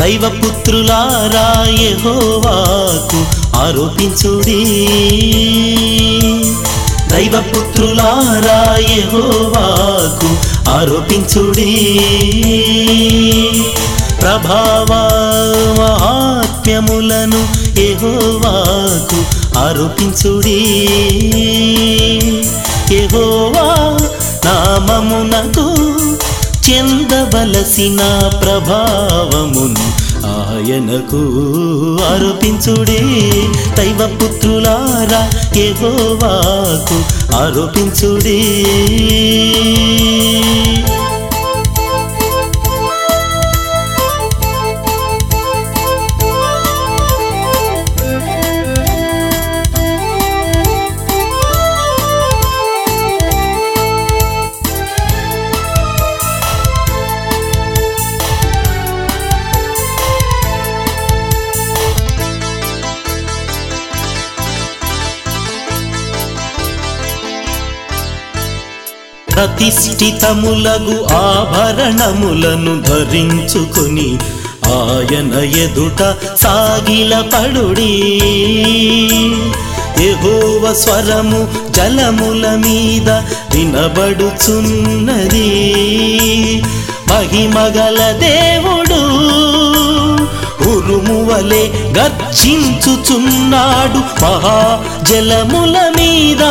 దైవపుత్రులారా యెహోవాకు ఆరోపించుడి దైవపుత్రులారా యెహోవాకు ఆరోపించుడి ప్రభావ మహాత్మ్యములను యెహోవాకు ఆరోపించుడి యెహోవా నామమునకు చెందవలసిన ప్రభావమును ఆయనకు ఆరోపించుడే దైవపుత్రులారా యెహోవాకు ఆరోపించుడే ప్రతిష్ఠితములగు ఆభరణములను ధరించుకొని ఆయన ఎదుట సాగిలపడుడి ఎహోవ స్వరము జలముల మీద వినబడుచున్నది మహిమగల దేవుడు ఉరుము వలె గర్జించుచున్నాడు మహాజలముల మీద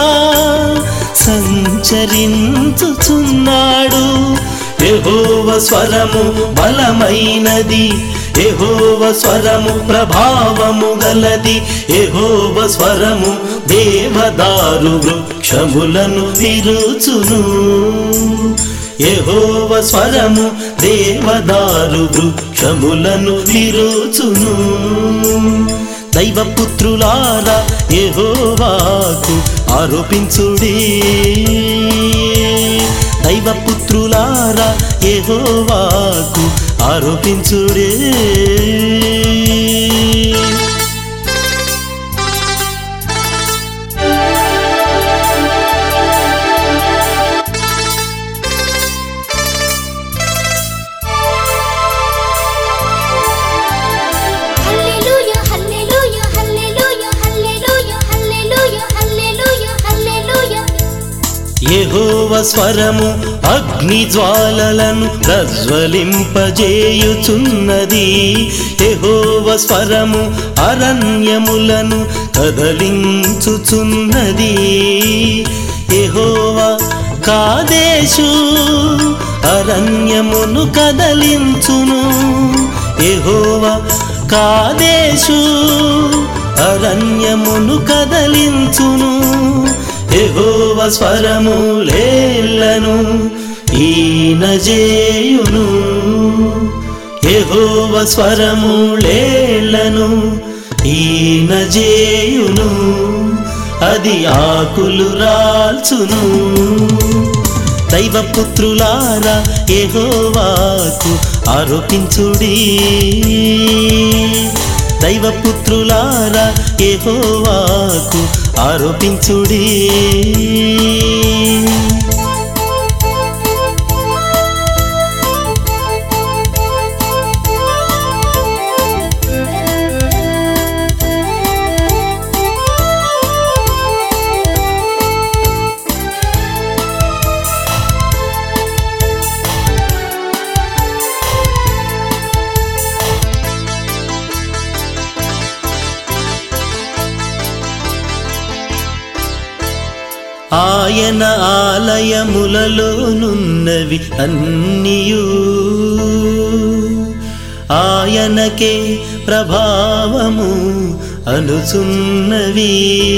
సంచరించుచున్నాడు ఎహోవ స్వరము బలమైనది ఎహోవ స్వరము ప్రభావము గలది ఎహోవ స్వరము దేవదారు వృక్షములను విరుచును యెహోవ స్వరము దేవదారు వృక్షములను విరుచును దైవపుత్రులారా యెహోవాకు ఆరోపించుడి దైవపుత్రులారా యెహోవాకు ఆరోపించుడే హల్లెలూయా హల్లెలూయా హల్లెలూయా హల్లెలూయా హల్లెలూయా హల్లెలూయా హల్లెలూయా యెహోవ స్వరము అగ్ని జ్వాలలను ప్రజ్వలింపజేయుచున్నది యెహోవ స్వరము అరణ్యములను కదలించుచున్నది యెహోవ కాదేశు అరణ్యమును కదలించును యెహోవ కాదేశు అరణ్యమును కదలించును ఎహోవ స్వరములేలను ఈనజేయును ఎహోవ స్వరములేలను ఈనజేయును అది ఆకులు రాల్చును దైవపుత్రులారా ఎహోవాకు ఆరోపించుడి దైవపుత్రులారా ఎహోవాకు ఆరోపించుడి ఆయన ఆలయములలోనున్నవి అన్నియు ఆయనకే ప్రభావము అనుచున్నవి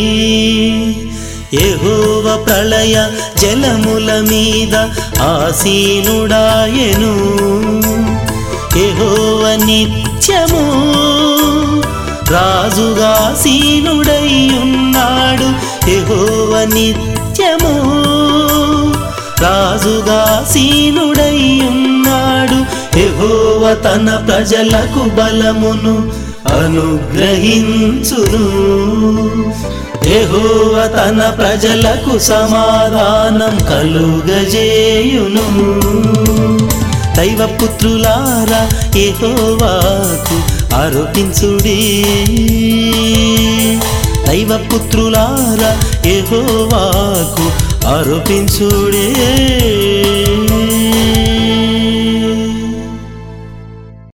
ఎహోవ ప్రళయ జలముల మీద ఆసీనుడాయెను ఎహోవ నిత్యము రాజుగా సీనుడయ్యున్నాడు ఎహోవ నిత్యము రాజుగా సీనుడయ్యున్నాడు ఎహోవ తన ప్రజలకు బలమును అనుగ్రహించును ఎహోవ తన ప్రజలకు సమాధానం కలుగజేయును దైవపుత్రులారా యెహోవాకు ఆరోపించుడి దైవపుత్రులారా యెహోవాకు ఆరోపించుడే